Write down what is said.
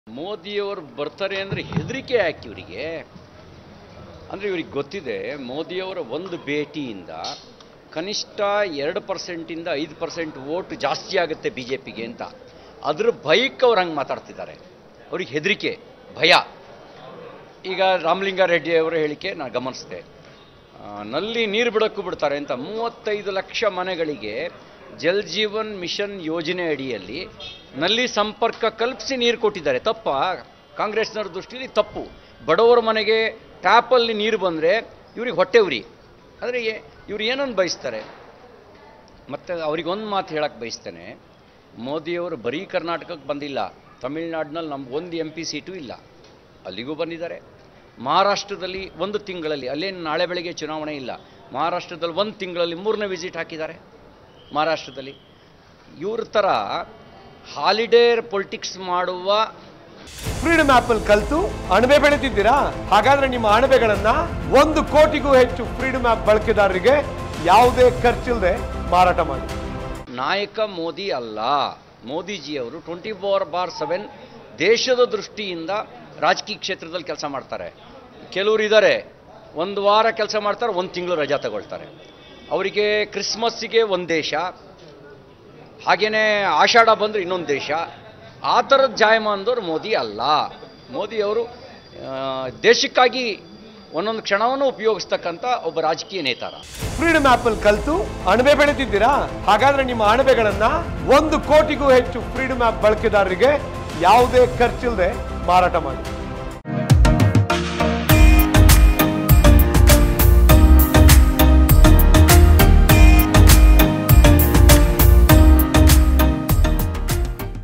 ಮೋದಿಯವರು ಬರ್ತಾರೆ ಅಂದರೆ ಹೆದರಿಕೆ ಯಾಕೆ ಇವರಿಗೆ ಅಂದರೆ ಇವ್ರಿಗೆ ಗೊತ್ತಿದೆ ಮೋದಿಯವರ ಒಂದು ಭೇಟಿಯಿಂದ ಕನಿಷ್ಠ ಎರಡು ಪರ್ಸೆಂಟಿಂದ ಐದು ಪರ್ಸೆಂಟ್ ವೋಟ್ ಜಾಸ್ತಿ ಆಗುತ್ತೆ ಬಿ ಜೆ ಪಿಗೆ ಅಂತ ಅದ್ರ ಭಯಕ್ಕೆ ಅವ್ರು ಹಂಗೆ ಮಾತಾಡ್ತಿದ್ದಾರೆ ಅವ್ರಿಗೆ ಹೆದರಿಕೆ ಭಯ ಈಗ ರಾಮಲಿಂಗಾರೆಡ್ಡಿ ಅವರ ಹೇಳಿಕೆ ನಾನು ಗಮನಿಸಿದೆ ಆ, ನಲ್ಲಿ ನೀರು ಬಿಡೋಕ್ಕೂ ಬಿಡ್ತಾರೆ ಅಂತ ಮೂವತ್ತೈದು ಲಕ್ಷ ಮನೆಗಳಿಗೆ ಜಲ್ ಜೀವನ್ ಮಿಷನ್ ಯೋಜನೆ ಅಡಿಯಲ್ಲಿ ನಲ್ಲಿ ಸಂಪರ್ಕ ಕಲ್ಪಿಸಿ ನೀರು ಕೊಟ್ಟಿದ್ದಾರೆ ತಪ್ಪ ಕಾಂಗ್ರೆಸ್ನವ್ರ ದೃಷ್ಟಿಯಲ್ಲಿ ತಪ್ಪು ಬಡವರ ಮನೆಗೆ ಟ್ಯಾಪಲ್ಲಿ ನೀರು ಬಂದರೆ ಇವ್ರಿಗೆ ಹೊಟ್ಟೆ ಉರಿ ಆದರೆ ಇವ್ರು ಏನನ್ನು ಬಯಸ್ತಾರೆ ಮತ್ತು ಅವ್ರಿಗೊಂದು ಮಾತು ಹೇಳಕ್ಕೆ ಬಯಸ್ತೇನೆ ಮೋದಿಯವರು ಬರೀ ಕರ್ನಾಟಕಕ್ಕೆ ಬಂದಿಲ್ಲ ತಮಿಳ್ನಾಡಿನಲ್ಲಿ ನಮ್ಗೆ ಒಂದು ಎಂ ಪಿ ಸೀಟು ಇಲ್ಲ ಅಲ್ಲಿಗೂ ಬಂದಿದ್ದಾರೆ ಮಹಾರಾಷ್ಟ್ರದಲ್ಲಿ ಒಂದು ತಿಂಗಳಲ್ಲಿ ಅಲ್ಲೇನು ನಾಳೆ ಬೆಳಗ್ಗೆ ಚುನಾವಣೆ ಇಲ್ಲ ಮಹಾರಾಷ್ಟ್ರದಲ್ಲಿ ಒಂದು ತಿಂಗಳಲ್ಲಿ ಮೂರನೇ ವಿಸಿಟ್ ಹಾಕಿದ್ದಾರೆ ಮಹಾರಾಷ್ಟ್ರದಲ್ಲಿ ಇವ್ರ ಥರ ಹಾಲಿಡೇ ಪೊಲಿಟಿಕ್ಸ್ ಮಾಡುವ ಫ್ರೀಡಮ್ ಆಪ್ ಅಲ್ಲಿ ಕಲ್ತು ಅಣಬೆ ಬೆಳೆದಿದ್ದೀರಾ ಹಾಗಾದ್ರೆ ನಿಮ್ಮ ಅಣಬೆಗಳನ್ನ ಒಂದು ಕೋಟಿಗೂ ಹೆಚ್ಚು ಫ್ರೀಡಮ್ ಆಪ್ ಬಳಕೆದಾರರಿಗೆ ಯಾವುದೇ ಖರ್ಚಿಲ್ಲದೆ ಮಾರಾಟ ಮಾಡಿ ನಾಯಕ ಮೋದಿ ಅಲ್ಲ ಮೋದಿಜಿಯವರು ಟ್ವೆಂಟಿ ಫೋರ್ ಬಾರ್ ಸೆವೆನ್ ದೇಶದ ದೃಷ್ಟಿಯಿಂದ ರಾಜಕೀಯ ಕ್ಷೇತ್ರದಲ್ಲಿ ಕೆಲಸ ಮಾಡ್ತಾರೆ ಕೆಲವರು ಇದ್ದಾರೆ ಒಂದು ವಾರ ಕೆಲಸ ಮಾಡ್ತಾರೆ ಒಂದು ತಿಂಗಳು ರಜಾ ತಗೊಳ್ತಾರೆ ಅವರಿಗೆ ಕ್ರಿಸ್ಮಸ್ಸಿಗೆ ಒಂದು ದೇಶ ಹಾಗೆಯೇ ಆಷಾಢ ಬಂದರೆ ಇನ್ನೊಂದು ದೇಶ ಆ ಥರದ ಜಾಯಮಾನದವ್ರು ಮೋದಿ ಅಲ್ಲ ಮೋದಿಯವರು ಆ, ದೇಶಕ್ಕಾಗಿ ಒಂದೊಂದು ಕ್ಷಣವನ್ನು ಉಪಯೋಗಿಸ್ತಕ್ಕಂಥ ಒಬ್ಬ ರಾಜಕೀಯ ನೇತಾರ ಫ್ರೀಡಮ್ ಆಪ್ ಅಲ್ಲಿ ಕಲ್ತು ಅಣಬೆ ಬೆಳೆದಿದ್ದೀರಾ ಹಾಗಾದ್ರೆ ನಿಮ್ಮ ಅಣಬೆಗಳನ್ನ ಒಂದು ಕೋಟಿಗೂ ಹೆಚ್ಚು ಫ್ರೀಡಮ್ ಆಪ್ ಬಳಕೆದಾರರಿಗೆ ಯಾವುದೇ ಖರ್ಚಿಲ್ಲದೆ ಮಾರಾಟ ಮಾಡಿ